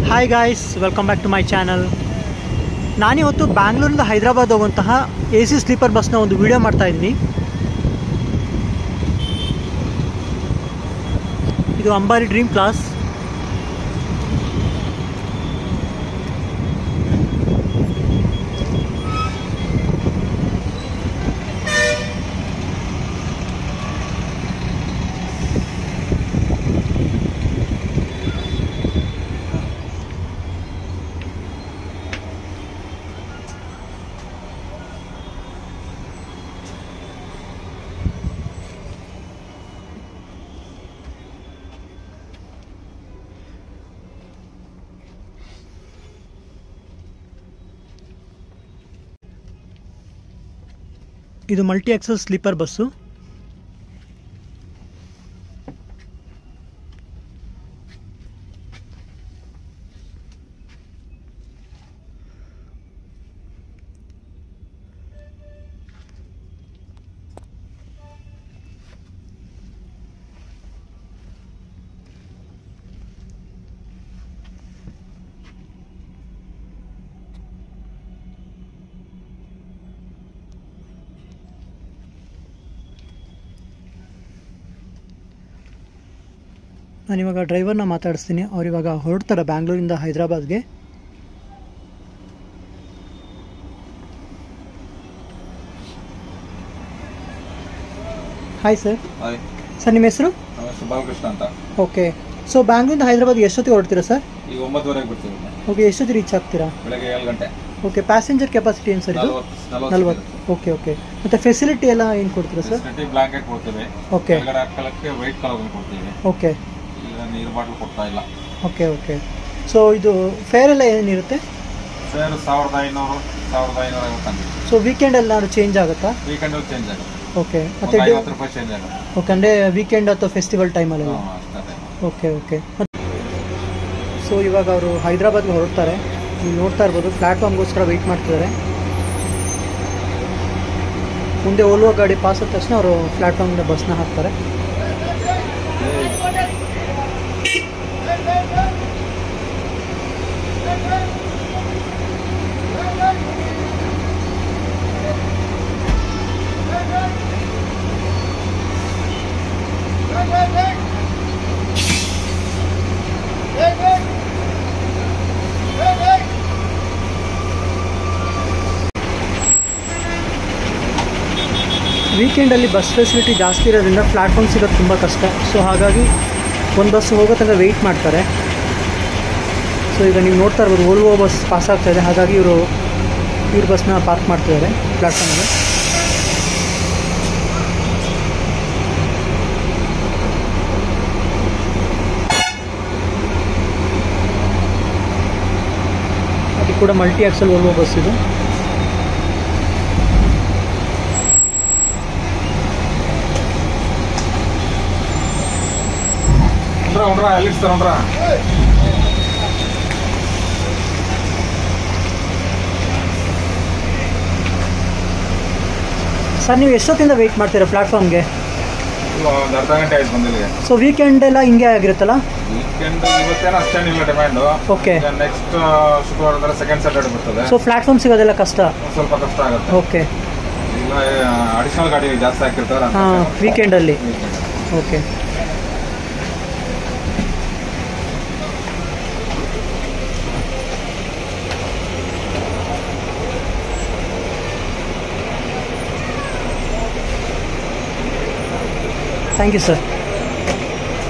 hi guys welcome back to my channel ನಾನಿವತ್ತು ಬ್ಯಾಂಗ್ಳೂರಿಂದ ಹೈದರಾಬಾದ್ ಹೋಗುವಂತಹ ಎ ಸಿ ಸ್ಲೀಪರ್ ಬಸ್ನ ಒಂದು ವಿಡಿಯೋ ಮಾಡ್ತಾ ಇದ್ದೀನಿ ಇದು ಅಂಬಾರಿ ಡ್ರೀಮ್ ಕ್ಲಾಸ್ ಇದು ಮಲ್ಟಿ ಎಕ್ಸಲ್ ಸ್ಲೀಪರ್ ಬಸ್ಸು ನಾನಿವಾಗ ಡ್ರೈವರ್ನ ಮಾತಾಡಿಸ್ತೀನಿ ಅವ್ರು ಇವಾಗ ಹೊರಡ್ತಾರೆ ಬ್ಯಾಂಗ್ಳೂರಿಂದ ಹೈದರಾಬಾದ್ಗೆ ಹಾಯ್ ಸರ್ ಹಾಯ್ ಸರ್ ನಿಮ್ಮ ಹೆಸರು ನಮ್ಮ ಹೆಸರು ಬಾಲಕೃಷ್ಣ ಅಂತ ಓಕೆ ಸೊ ಬ್ಯಾಂಗ್ಳೂರಿಂದ ಹೈದರಾಬಾದ್ಗೆ ಎಷ್ಟೊತ್ತಿಗೆ ಹೊರಡ್ತೀರಾ ಸರ್ ಈಗ ಒಂಬತ್ತುವರೆಗೆ ಬರ್ತೀವಿ ಓಕೆ ಎಷ್ಟೊತ್ತಿಗೆ ರೀಚ್ ಆಗ್ತೀರಾ ಬೆಳಗ್ಗೆ ಏಳು ಗಂಟೆ ಓಕೆ ಪ್ಯಾಸೆಂಜರ್ ಕೆಪಾಸಿಟಿ ಏನು ಸರ್ ಇದು ನಲ್ವತ್ತು ನಲ್ವತ್ತು ಓಕೆ ಓಕೆ ಮತ್ತು ಫೆಸಿಲಿಟಿ ಎಲ್ಲ ಏನು ಕೊಡ್ತೀರಾ ಸರ್ ಫೆಸಿಲಿಟಿ ಬ್ಲಾಂಕೆಟ್ ಕೊಡ್ತೀವಿ ಓಕೆ ಕೆಳಗಡೆ ಹಾಕೊಳ್ಳಕ್ಕೆ ವೈಟ್ ಕಲರ್ ಕೊಡ್ತೀವಿ ಓಕೆ ಈಗ ನೀರು ಬಾಟ್ಲ್ ಕೊಡ್ತಾ ಇಲ್ಲ ಓಕೆ ಓಕೆ ಸೊ ಇದು ಫೇರ್ ಎಲ್ಲ ಏನಿರುತ್ತೆ ಫೇರ್ ಸಾವಿರದ ಐನೂರು ಸಾವಿರದ ಐನೂರ ಐವತ್ತು ಸೊ ವೀಕೆಂಡ್ ಎಲ್ಲ ಚೇಂಜ್ ಆಗುತ್ತಾ ವೀಕೆಂಡಲ್ಲಿ ಚೇಂಜ್ ಆಗುತ್ತೆ ಓಕೆ ಒಂದು ಮತ್ತು ಐವತ್ತು ರೂಪಾಯಿ ಚೇಂಜ್ ಆಗುತ್ತೆ ಓಕೆ ಅಂದರೆ ವೀಕೆಂಡ್ ಅಥವಾ ಫೆಸ್ಟಿವಲ್ ಟೈಮಲ್ಲಿ ಹ್ಞೂ ಅಷ್ಟೇ ಓಕೆ ಓಕೆ ಸೊ ಇವಾಗ ಅವರು ಹೈದ್ರಾಬಾದ್ಗೆ ಹೊರಡ್ತಾರೆ ನೀವು ನೋಡ್ತಾ ಇರ್ಬೋದು ಪ್ಲ್ಯಾಟ್ಫಾರ್ಮ್ಗೋಸ್ಕರ ವೆಯ್ಟ್ ಮಾಡ್ತಿದ್ದಾರೆ ಮುಂದೆ ಓಲ್ವೋ ಗಾಡಿ ಪಾಸ್ ಆದ ತಕ್ಷಣ ಅವರು ಪ್ಲ್ಯಾಟ್ಫಾರ್ಮ್ಗೆ ಬಸ್ನ ಹಾಕ್ತಾರೆ ವೀಕೆಂಡಲ್ಲಿ ಬಸ್ ಫೆಸಿಲಿಟಿ ಜಾಸ್ತಿ ಇರೋದ್ರಿಂದ ಪ್ಲ್ಯಾಟ್ಫಾರ್ಮ್ ಸಿಗೋದು ತುಂಬ ಕಷ್ಟ ಸೊ ಹಾಗಾಗಿ ಒಂದು ಬಸ್ ಹೋಗೋ ತನಕ ವೆಯ್ಟ್ ಮಾಡ್ತಾರೆ ಸೊ ಈಗ ನೀವು ನೋಡ್ತಾ ಇರ್ಬೋದು ಓಲ್ವೋ ಬಸ್ ಪಾಸ್ ಆಗ್ತಾ ಇದೆ ಹಾಗಾಗಿ ಇವರು ಇವ್ರ ಬಸ್ನ ಪಾರ್ಕ್ ಮಾಡ್ತಿದ್ದಾರೆ ಪ್ಲ್ಯಾಟ್ಫಾರ್ಮ್ಗೆ ಅದು ಕೂಡ ಮಲ್ಟಿ ಆಕ್ಸಲ್ ಓಲ್ವೋ ಬಸ್ ಇದು ಉಂಡ್ರ ಉಂಡ್ರ ಎಲ್ಲಿ ಇಡ್ತಾರೆ ಉಂಡ್ರ ಸರ್ ನೀವು ಎಷ್ಟೊತ್ತಿಂದ ವೆಯ್ಟ್ ಮಾಡ್ತೀರಾ ಪ್ಲ್ಯಾಟ್ಫಾರ್ಮ್ಗೆ ಈಗ ಒಂದು ಅರ್ಧ ಗಂಟೆ ಆಯ್ತು ಬಂದಿಲ್ಲಿಗೆ ಸೊ ವೀಕೆಂಡ್ ಎಲ್ಲ ಹಿಂಗೆ ಆಗಿರುತ್ತಲ್ಲ ವೀಕೆಂಡ್ ಇವತ್ತೇನು ಅಷ್ಟೇನಿಲ್ಲ ಡಿಮ್ಯಾಂಡು ಓಕೆ ನೆಕ್ಸ್ಟ್ ಶುಕ್ರವಾರದಲ್ಲಿ ಸೆಕೆಂಡ್ ಸ್ಯಾಟರ್ಡೆ ಬರ್ತದೆ ಸೊ ಪ್ಲ್ಯಾಟ್ಫಾರ್ಮ್ ಸಿಗೋದೆಲ್ಲ ಕಷ್ಟ ಒಂದ್ ಸ್ವಲ್ಪ ಕಷ್ಟ ಆಗುತ್ತೆ ಓಕೆ ಇಲ್ಲ ಅಡಿಷನಲ್ ಗಾಡಿ ಜಾಸ್ತಿ ಹಾಕಿರ್ತಾರೆ ಹಾಂ ವೀಕೆಂಡಲ್ಲಿ ಓಕೆ ಥ್ಯಾಂಕ್ ಯು ಸರ್